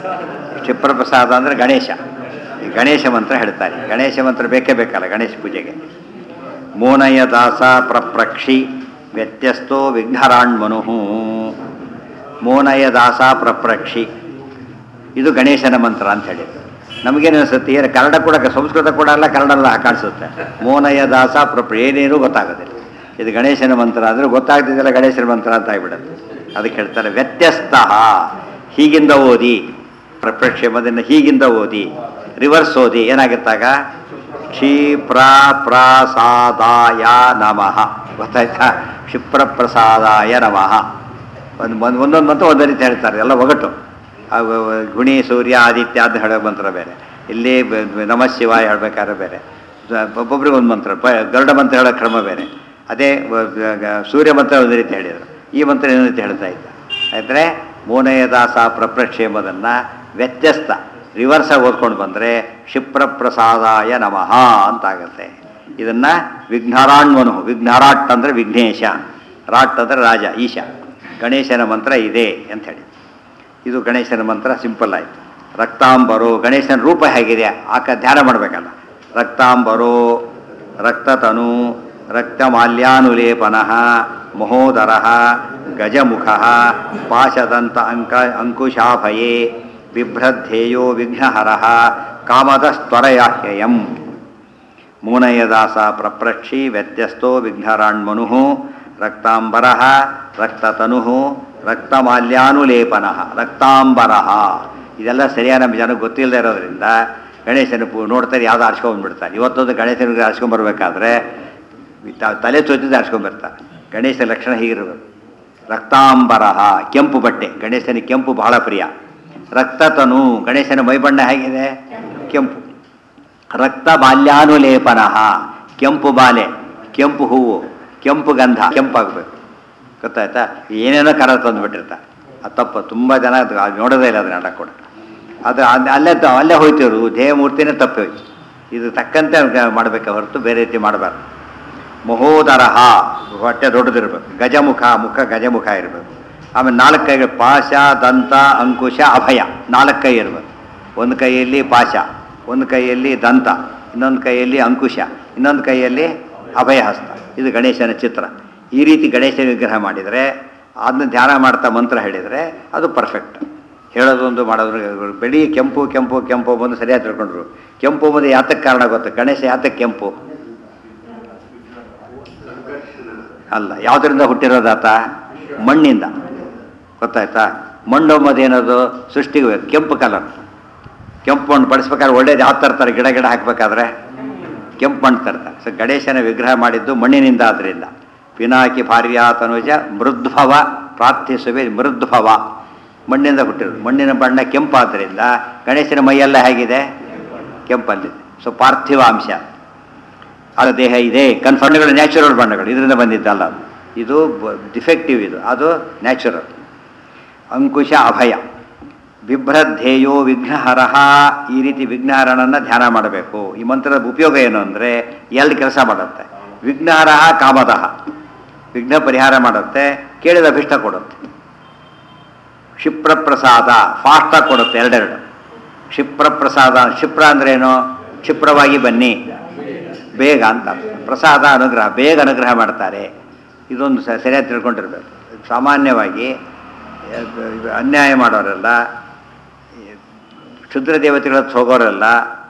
ಕ್ಷಿಪ್ರಪ್ರಸಾದ ಅಂದರೆ ಗಣೇಶ ಈ ಗಣೇಶ ಮಂತ್ರ ಹೇಳ್ತಾರೆ ಗಣೇಶ ಮಂತ್ರ ಬೇಕೇ ಬೇಕಲ್ಲ ಗಣೇಶ ಪೂಜೆಗೆ ಮೋನಯ ದಾಸ ಪ್ರಪ್ರಕ್ಷಿ ವ್ಯತ್ಯಸ್ತೋ ವಿಘ್ನರಾಣ್ಮನು ಮೋನಯ ದಾಸ ಪ್ರಪ್ರಕ್ಷಿ ಇದು ಗಣೇಶನ ಮಂತ್ರ ಅಂತ ಹೇಳಿದ್ರು ನಮಗೇನು ಅನಿಸುತ್ತೆ ಏನು ಕನ್ನಡ ಕೂಡ ಸಂಸ್ಕೃತ ಕೂಡ ಅಲ್ಲ ಕನ್ನಡ ಅಲ್ಲ ಕಾಣಿಸುತ್ತೆ ಮೋನಯ ದಾಸ ಪ್ರಪ್ರ ಏನೇನೂ ಗೊತ್ತಾಗೋದಿಲ್ಲ ಇದು ಗಣೇಶನ ಮಂತ್ರ ಅಂದರೆ ಗೊತ್ತಾಗ್ತಿದ್ದಲ್ಲ ಗಣೇಶನ ಮಂತ್ರ ಅಂತ ಆಗಿಬಿಡುತ್ತೆ ಅದಕ್ಕೆ ಹೇಳ್ತಾರೆ ವ್ಯತ್ಯಸ್ತ ಹೀಗಿಂದ ಓದಿ ಪ್ರಪ್ರಕ್ಷೇಮದಿಂದ ಹೀಗಿಂದ ಓದಿ ರಿವರ್ಸ್ ಓದಿ ಏನಾಗುತ್ತಾಗ ಕ್ಷಿಪ್ರ ಪ್ರಸಾದಾಯ ನಮಃ ಗೊತ್ತಾಯ್ತಾ ಕ್ಷಿಪ್ರ ಪ್ರಸಾದಾಯ ನಮಃ ಒಂದು ಒಂದು ಒಂದೊಂದು ಮಂತ್ರ ಒಂದೇ ರೀತಿ ಹೇಳ್ತಾರೆ ಎಲ್ಲ ಒಗಟು ಆ ವ- ವ- ಗುಣಿ ಸೂರ್ಯ ಆದಿತ್ಯ ಅಂತ ಹೇಳೋ ಮಂತ್ರ ಬೇರೆ ಇಲ್ಲಿ ಬ- ಬ- ನಮಃ ಶಿವಾಯ ಹೇಳ್ಬೇಕಾದ್ರೆ ಬೇರೆ ಸ- ಒಬ್ಬೊಬ್ರಿಗೆ ಒಂದು ಮಂತ್ರ ಪ ಗರುಡ ಮಂತ್ರ ಹೇಳೋ ಕ್ರಮ ಬೇರೆ ಅದೇ ವ- ಗ- ಗ- ಸೂರ್ಯ ಮಂತ್ರ ಒಂದು ರೀತಿ ಹೇಳಿದರು ಈ ಮಂತ್ರ ಇನ್ನೊಂದು ರೀತಿ ಹೇಳ್ತಾ ಇದ್ದ ಆದರೆ ಮೋನಯ ದಾಸ ಪ್ರಪ್ರಕ್ಷೇಮದನ್ನು ವ್ಯತ್ಯಸ್ತ ರಿವರ್ಸಾಗಿ ಓದ್ಕೊಂಡು ಬಂದರೆ ಕ್ಷಿಪ್ರ ಪ್ರಸಾದಾಯ ನಮಃ ಅಂತಾಗುತ್ತೆ ಇದನ್ನು ವಿಘ್ನರಾಣ್ವನು ವಿಘ್ನರಾಟ್ ಅಂದರೆ ವಿಘ್ನೇಶ ರಾಟ್ ಅಂದರೆ ರಾಜ ಈಶ ಗಣೇಶನ ಮಂತ್ರ ಇದೆ ಅಂತ ಹೇಳಿ ಇದು ಗಣೇಶನ ಮಂತ್ರ ಸಿಂಪಲ್ ಆಯಿತು ರಕ್ತಾಂಬರೋ ಗಣೇಶನ ರೂಪ ಹೇಗಿದೆ ಆಕ ಧ್ಯಾನ ಮಾಡಬೇಕಲ್ಲ ರಕ್ತಾಂಬರೋ ರಕ್ತತನು ರಕ್ತಮಾಲ್ಯಾನುಲೇಪನ ಮಹೋದರ ಗಜಮುಖ ಪಾಶದಂತ ಅಂಕ ಅಂಕುಶಾಭಯೇ ಬಿಭ್ರದ್ಧೇಯೋ ವಿಘ್ನಹರ ಕಾಮದಸ್ತ್ವರಯಾಹ್ಯಯಂ ಮೂನಯದಾಸ ಪ್ರಪ್ರಕ್ಷಿ ವ್ಯತ್ಯಸ್ತೋ ವಿಘ್ನರಾಣ್ಮನು ರಕ್ತಾಂಬರ ರಕ್ತತನು ರಕ್ತಮಾಲ್ಯಾನುಲೇಪನ ರಕ್ತಾಂಬರ ಇದೆಲ್ಲ ಸರಿಯಾದ ನಮ್ಮ ಜನಕ್ಕೆ ಗೊತ್ತಿಲ್ಲದೆ ಇರೋದ್ರಿಂದ ಗಣೇಶನ ಪೂ ನೋಡ್ತಾರೆ ಯಾವ್ದು ಆರಿಸ್ಕೊಂಡ್ಬಿಡ್ತಾರೆ ಇವತ್ತೊಂದು ಗಣೇಶನಿಗೆ ಆರಿಸ್ಕೊಂಬರ್ಬೇಕಾದ್ರೆ ತ- ತಲೆ ಚೋಚಿದ್ದು ಆರಿಸ್ಕೊಂಬರ್ತಾರೆ ಗಣೇಶ ಲಕ್ಷಣ ಹೀಗಿರಬೇಕು ರಕ್ತಾಂಬರ ಕೆಂಪು ಬಟ್ಟೆ ಗಣೇಶನಿಗೆ ಕೆಂಪು ಬಹಳ ಪ್ರಿಯ ರಕ್ತತನು ಗಣೇಶನ ಮೈಬಣ್ಣ ಹೇಗಿದೆ ಕೆಂಪು ರಕ್ತ ಬಾಲ್ಯಾನುಲೇಪನ ಕೆಂಪು ಬಾಲೆ ಕೆಂಪು ಹೂವು ಕೆಂಪು ಗಂಧ ಕೆಂಪಾಗಬೇಕು ಗೊತ್ತಾಯ್ತಾ ಏನೇನೋ ಕರ ತಂದುಬಿಟ್ಟಿರ್ತಾರೆ ಅದು ತಪ್ಪು ತುಂಬ ಜನ ಅದು ಅದು ನೋಡೋದೇ ಇಲ್ಲ ಅದು ನಾಟಕ ಕೂಡ ಅದು ಅದ್- ಅಲ್ಲೇ ತ- ಅಲ್ಲೇ ಹೋಯ್ತಿರು ದೇಹ ಮೂರ್ತಿನೇ ತಪ್ಪಿ ಹೋಯ್ತು ಇದು ತಕ್ಕಂತೆ ಮಾಡಬೇಕೆ ಹೊರತು ಬೇರೆ ರೀತಿ ಮಾಡಬಾರ್ದು ಮಹೋದರಹ ಹೊಟ್ಟೆ ದೊಡ್ಡದಿರ್ಬೇಕು ಗಜಮುಖ ಮುಖ ಗಜಮುಖ ಇರಬೇಕು ಆಮೇಲೆ ನಾಲ್ಕು ಕೈಗಳು ಪಾಶ ದಂತ ಅಂಕುಶ ಅಭಯ ನಾಲ್ಕು ಕೈ ಇರಬೇಕು ಒಂದು ಕೈಯಲ್ಲಿ ಪಾಶ ಒಂದು ಕೈಯಲ್ಲಿ ದಂತ ಇನ್ನೊಂದು ಕೈಯಲ್ಲಿ ಅಂಕುಶ ಇನ್ನೊಂದು ಕೈಯಲ್ಲಿ ಅಭಯ ಹಸ್ತ ಇದು ಗಣೇಶನ ಚಿತ್ರ ಈ ರೀತಿ ಗಣೇಶನ ವಿಗ್ರಹ ಮಾಡಿದರೆ ಅದನ್ನ ಧ್ಯಾನ ಮಾಡ್ತಾ ಮಂತ್ರ ಹೇಳಿದರೆ ಅದು ಪರ್ಫೆಕ್ಟ್ ಹೇಳೋದೊಂದು ಮಾಡೋದು ಬೆಳಿ ಕೆಂಪು ಕೆಂಪು ಕೆಂಪು ಬಂದು ಸರಿಯಾಗಿ ತಿಳ್ಕೊಂಡ್ರು ಕೆಂಪು ಬಂದು ಯಾತಕ್ಕೆ ಕಾರಣ ಗೊತ್ತು ಗಣೇಶ ಯಾತಕ್ಕೆ ಕೆಂಪು ಅಲ್ಲ ಯಾವುದರಿಂದ ಹುಟ್ಟಿರೋದಾತ ಮಣ್ಣಿಂದ ಗೊತ್ತಾಯ್ತಾ ಮಣ್ಣು ಅನ್ನೋದೇನದು ಸೃಷ್ಟಿಗೆ ಬೇಕು. ಕೆಂಪು ಕಲರ್ ಕೆಂಪು ಮಣ್ಣು ಬಡಿಸ್ಬೇಕಾದ್ರೆ ಒಳ್ಳೇದು ಯಾವ ತರ್ತಾರೆ ಗಿಡ ಗಿಡ ಹಾಕ್ಬೇಕಾದ್ರೆ ಕೆಂಪು ಮಣ್ಣು ತರ್ತಾರೆ ಸೊ ಗಣೇಶನ ವಿಗ್ರಹ ಮಾಡಿದ್ದು ಮಣ್ಣಿನಿಂದ ಆದ್ದರಿಂದ ಪಿನಾಕಿ ಭಾರ್ಯ ತನುಜ ಮೃದ್ಭವ ಪ್ರಾರ್ಥಿಸುವೆ ಮೃದ್ಭವ ಮಣ್ಣಿಂದ ಹುಟ್ಟಿರೋದು ಮಣ್ಣಿನ ಬಣ್ಣ ಕೆಂಪಾದ್ದರಿಂದ ಗಣೇಶನ ಮೈಯೆಲ್ಲ ಹೇಗಿದೆ ಕೆಂಪಲ್ಲಿದೆ ಸೊ ಪಾರ್ಥಿವ ಅಂಶ ಅದು ದೇಹ ಇದೆ ಕನ್ಫರ್ಮ್ಗಳು ನ್ಯಾಚುರಲ್ ಬಣ್ಣಗಳು ಇದರಿಂದ ಬಂದಿದ್ದಲ್ಲ ಅದು. ಇದು ಡಿಫೆಕ್ಟಿವ್ ಇದು ಅದು ನ್ಯಾಚುರಲ್ ಅಂಕುಶ ಅಭಯ ಬಿಭ್ರದ್ಧೇಯೋ ವಿಘ್ನಹರಹ ಈ ರೀತಿ ವಿಘ್ನಹರನನ್ನು ಧ್ಯಾನ ಮಾಡಬೇಕು ಈ ಮಂತ್ರದ ಉಪಯೋಗ ಏನು ಅಂದರೆ ಎರಡು ಕೆಲಸ ಮಾಡುತ್ತೆ ವಿಘ್ನಹರಹ ಕಾಮದಹ ವಿಘ್ನ ಪರಿಹಾರ ಮಾಡುತ್ತೆ ಕೇಳಿದ ಅಭಿಷ್ಟ ಕೊಡುತ್ತೆ ಕ್ಷಿಪ್ರ ಪ್ರಸಾದ ಫಾಸ್ಟಾಗಿ ಕೊಡುತ್ತೆ ಎರಡೆರಡು ಕ್ಷಿಪ್ರ ಪ್ರಸಾದ ಕ್ಷಿಪ್ರ ಅಂದ್ರೇನು ಕ್ಷಿಪ್ರವಾಗಿ ಬನ್ನಿ ಬೇಗ ಅಂತ ಪ್ರಸಾದ ಅನುಗ್ರಹ ಬೇಗ ಅನುಗ್ರಹ ಮಾಡ್ತಾರೆ ಇದೊಂದು ಸ- ಸರಿಯಾಗಿ ತಿಳ್ಕೊಂಡಿರ್ಬೇಕು ಸಾಮಾನ್ಯವಾಗಿ ಅಹ್, ಅನ್ಯಾಯ ಮಾಡೋರೆಲ್ಲ ಈ ಕ್ಷುದ್ರ ದೇವತೆಗಳ ಹತ್ರ ಹೋಗೋರೆಲ್ಲ